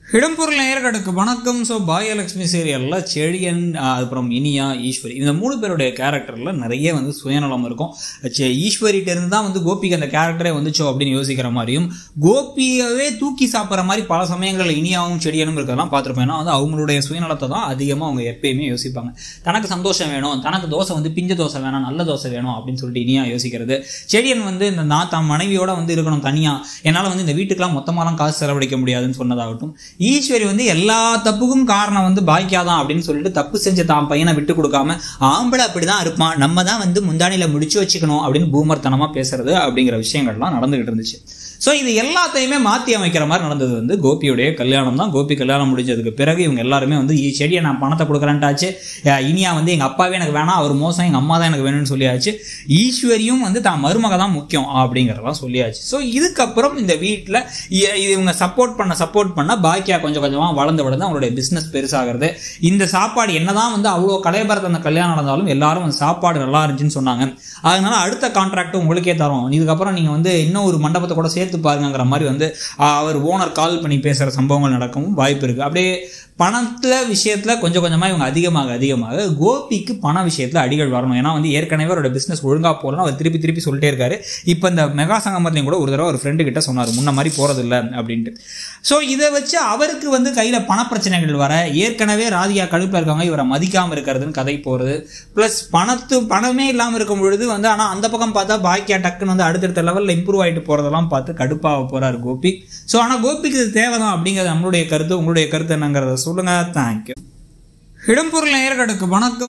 இடம்பொருள் நேயர்களுக்கு வணக்கம் ஸோ பாயலட்சுமி சீரியலில் செழியன் ஆஹ் அப்புறம் இனியா ஈஸ்வரி இந்த மூணு பேருடைய கேரக்டரில் நிறைய வந்து சுயநலம் இருக்கும் ச்சே, ஈஸ்வரிட்ட இருந்து தான் வந்து கோபிக்கு அந்த கேரக்டரே வந்துச்சோ அப்படின்னு யோசிக்கிற மாதிரியும் கோபியவே தூக்கி சாப்பிட்ற மாதிரி பல சமயங்களில் இனியாவும் செடியனும் இருக்கிறதெல்லாம் பார்த்துருப்போம் ஏன்னா வந்து அவங்களுடைய சுயநலத்தை தான் அதிகமாக அவங்க எப்பயுமே யோசிப்பாங்க தனக்கு சந்தோஷம் வேணும் தனக்கு தோசை வந்து பிஞ்ச தோசை வேணாம் நல்ல தோசை வேணும் அப்படின்னு சொல்லிட்டு இனியா யோசிக்கிறது செடியன் வந்து இந்த நான் தான் மனைவியோட வந்து இருக்கணும் தனியாக என்னால் வந்து இந்த வீட்டுக்கெல்லாம் மொத்தமாலாம் காசு செலவழிக்க முடியாதுன்னு சொன்னதாகட்டும் ஈஸ்வரி வந்து எல்லா தப்புக்கும் காரணம் வந்து பாக்கியாதான் அப்படின்னு சொல்லிட்டு தப்பு செஞ்ச தான் பையனை விட்டு கொடுக்காம ஆம்பளை அப்படிதான் இருப்பான் நம்ம தான் வந்து முந்தானில முடிச்சு வச்சுக்கணும் அப்படின்னு பூமர்த்தனமா பேசுறது அப்படிங்கிற விஷயங்கள்லாம் நடந்துகிட்டு இருந்துச்சு ஸோ இது எல்லாத்தையுமே மாற்றி அமைக்கிற மாதிரி நடந்தது வந்து கோபியுடைய கல்யாணம் தான் கோபி கல்யாணம் முடிஞ்சதுக்கு பிறகு இவங்க எல்லாருமே வந்து "ஈ செடியை நான் பணத்தை கொடுக்குறேன்ட்டாச்சு அஹ் இனியா வந்து எங்கள் அப்பாவே எனக்கு வேணாம் அவர் மோசம் எங்கள் அம்மா தான் எனக்கு வேணும்னு சொல்லியாச்சு ஈஸ்வரியும் வந்து தான் மருமக தான் முக்கியம் அப்படிங்கிறதெல்லாம் சொல்லியாச்சு ஸோ இதுக்கப்புறம் இந்த வீட்டில் இவங்க சப்போர்ட் பண்ண சப்போர்ட் பண்ண பாக்கியா கொஞ்சம் கொஞ்சமாக வளர்ந்து வளர்ந்து அவங்களுடைய பிஸ்னஸ் பெருசாகிறது இந்த சாப்பாடு என்னதான் வந்து அவ்வளோ கலையபரத்து அந்த கல்யாணம் நடந்தாலும் எல்லாரும் அந்த சாப்பாடு நல்லா இருந்துச்சுன்னு சொன்னாங்க அதனால அடுத்த கான்ட்ராக்ட் உங்களுக்கே தரோம் இதுக்கப்புறம் நீங்கள் வந்து இன்னும் ஒரு மண்டபத்தை கூட சேர்த்து பாருங்கிற மாதிரி வந்து ஆஹ், அவர் ஓனர் கால் பண்ணி பேசுகிற சம்பவங்கள் நடக்கவும் வாய்ப்பு இருக்குது அப்படியே பணத்தில் விஷயத்தில் கொஞ்சம் கொஞ்சமாக இவங்க அதிகமாக அதிகமாக கோபிக்கு பண விஷயத்தில் அடிகள் வரணும் ஏன்னா வந்து ஏற்கனவே அவரோட பிஸ்னஸ் ஒழுங்காக போகலன்னு அவர் திருப்பி திருப்பி சொல்லிட்டே இருக்காரு இப்போ இந்த மெகா சங்கமத்துலையும் கூட ஒரு தடவை ஒரு ஃப்ரெண்டு கிட்ட சொன்னார் முன்ன மாதிரி போகிறதில்ல அப்படின்ட்டு ஸோ இதை வச்சு அவருக்கு வந்து கையில் பணப்பிரச்சனைகள் வர ஏற்கனவே ராதிகா கடுப்பில் இருக்காங்க இவரை மதிக்காமல் இருக்கிறதுன்னு கதை போகிறது ப்ளஸ் பணத்து பணமே இல்லாமல் இருக்கும் பொழுது வந்து ஆனால் அந்த பக்கம் பார்த்தா பாக்கியா டக்குன்னு வந்து அடுத்தடுத்த லெவலில் இம்ப்ரூவ் ஆகிட்டு போகிறதெல்லாம் பார்த்து கடுப்பாக போகிறார் கோபி ஸோ ஆனால் கோபிக்கு இது தேவைதான் அப்படிங்கிறது நம்மளுடைய கருத்து உங்களுடைய கருத்து என்னங்கிறத சொல்லுங்கள் தேங்க்யூ இடம்பொருள் நேயர்களுக்கு வணக்கம்